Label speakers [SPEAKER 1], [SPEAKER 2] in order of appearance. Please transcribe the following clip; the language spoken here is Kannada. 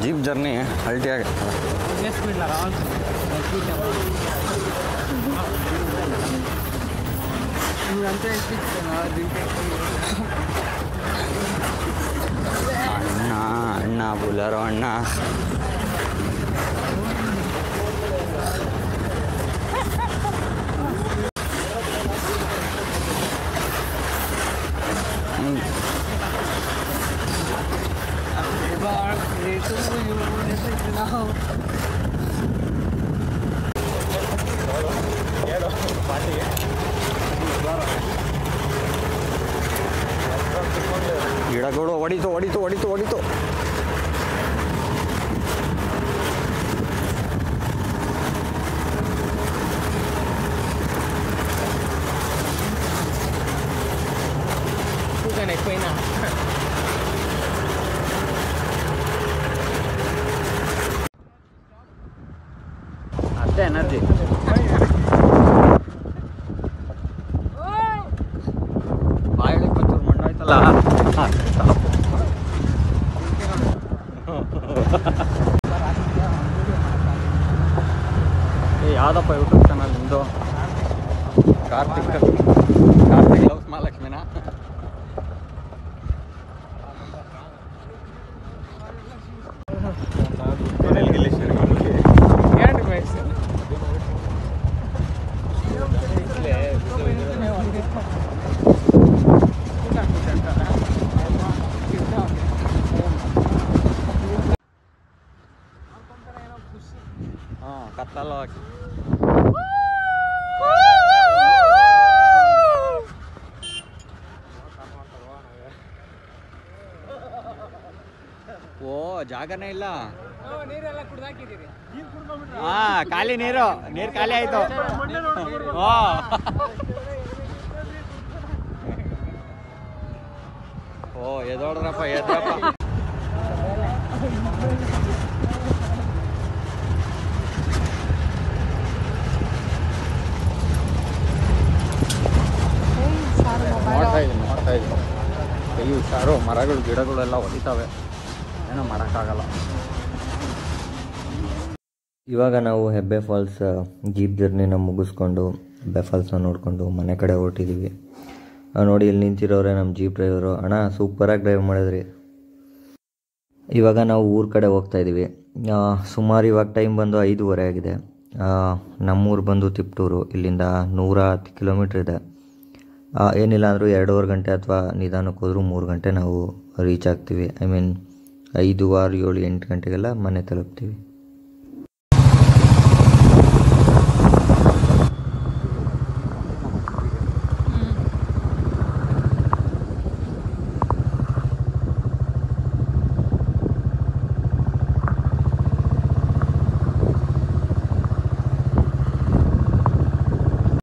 [SPEAKER 1] ಜೀಪ್ ಜರ್ನಿ ಹಲ್ಟಿಯಾಗಿ ಅಣ್ಣ ಅಣ್ಣ ಬುಲರೋ ಅಣ್ಣ ಹ್ಮ್. ಗಿಡಗಳು ಹೊಡಿತು ಹೊಡಿತು ಹೊಡಿತು ಹೊಡಿತು
[SPEAKER 2] Bukan ekor enak.
[SPEAKER 1] ಅಷ್ಟೇ ಎನರ್ಜಿ ಬಾಯಲ್ಲಿ ಒಂಚೂರು ಮಣ್ಣಾಯ್ತಲ್ಲ ಏ ಯಾವ್ದಪ್ಪ ಯೂಟ್ಯೂಬ್ ಚಾನಲ್ ನಿಮ್ಮದು ಕಾರ್ತಿಕ್ ಕಾರ್ತಿಕ್ ಲವ್ಸ್ ಮಹಾಲಕ್ಷ್ಮಿನ
[SPEAKER 2] ಎರಡು ವಯಸ್ಸು
[SPEAKER 1] ಹಾಂ ಕತ್ತಲ್ಲ ಓ ಜಾಗನೇ ಇಲ್ಲ
[SPEAKER 2] ನೀರೆಲ್ಲ ಕುಡ್ದಾಕಿದ್ದೀರಿ
[SPEAKER 1] ಹಾ ಖಾಲಿ ನೀರು ನೀರು ಖಾಲಿ ಆಯ್ತು ಓ ಓ ಎದೋಡ್ರಪ್ಪ ಎದ್ರಪ್ಪ ನೋಡ್ತಾ ಇದ್ದೀನಿ ನೋಡ್ತಾ ಇದ್ದೀನಿ ಕೈ ಹುಷಾರು ಮರಗಳು ಗಿಡಗಳೆಲ್ಲ ಹೊಡಿತಾವೆ ಏನೋ ಮಾಡೋಕ್ಕಾಗಲ್ಲ
[SPEAKER 3] ಇವಾಗ ನಾವು ಹೆಬ್ಬೆ ಫಾಲ್ಸ್ ಜೀಪ್ ಜರ್ನಿನ ಮುಗಿಸ್ಕೊಂಡು ಹೆಬ್ಬೆ ಫಾಲ್ಸ್ನ ನೋಡಿಕೊಂಡು ಮನೆ ಕಡೆ ಹೊರಟಿದ್ದೀವಿ ಆ, ನೋಡಿ ಇಲ್ಲಿ ನಿಂತಿರೋರೆ ನಮ್ಮ ಜೀಪ್ ಡ್ರೈವರು ಅಣ್ಣ ಸೂಪರಾಗಿ ಡ್ರೈವ್ ಮಾಡಿದ್ರಿ ಇವಾಗ ನಾವು ಊರ ಕಡೆ ಹೋಗ್ತಾ ಇದ್ದೀವಿ ಸುಮಾರು ಇವಾಗ ಟೈಮ್ ಬಂದು ಐದೂವರೆ ಆಗಿದೆ ಆ, ನಮ್ಮೂರು ಬಂದು ತಿಪ್ಟೂರು ಇಲ್ಲಿಂದ ನೂರ ಹತ್ತು ಕಿಲೋಮೀಟ್ರ್ ಇದೆ ಆ, ಏನಿಲ್ಲ ಅಂದರೂ ಎರಡೂವರೆ ಗಂಟೆ ಅಥವಾ ನಿಧಾನಕ್ಕೆ ಹೋದ್ರೂ ಮೂರು ಗಂಟೆ ನಾವು ರೀಚ್ ಆಗ್ತೀವಿ ಐ ಮೀನ್ ಐದು ಆರು ಏಳು ಎಂಟು ಗಂಟೆಗೆಲ್ಲ ಮನೆ ತಲುಪ್ತೀವಿ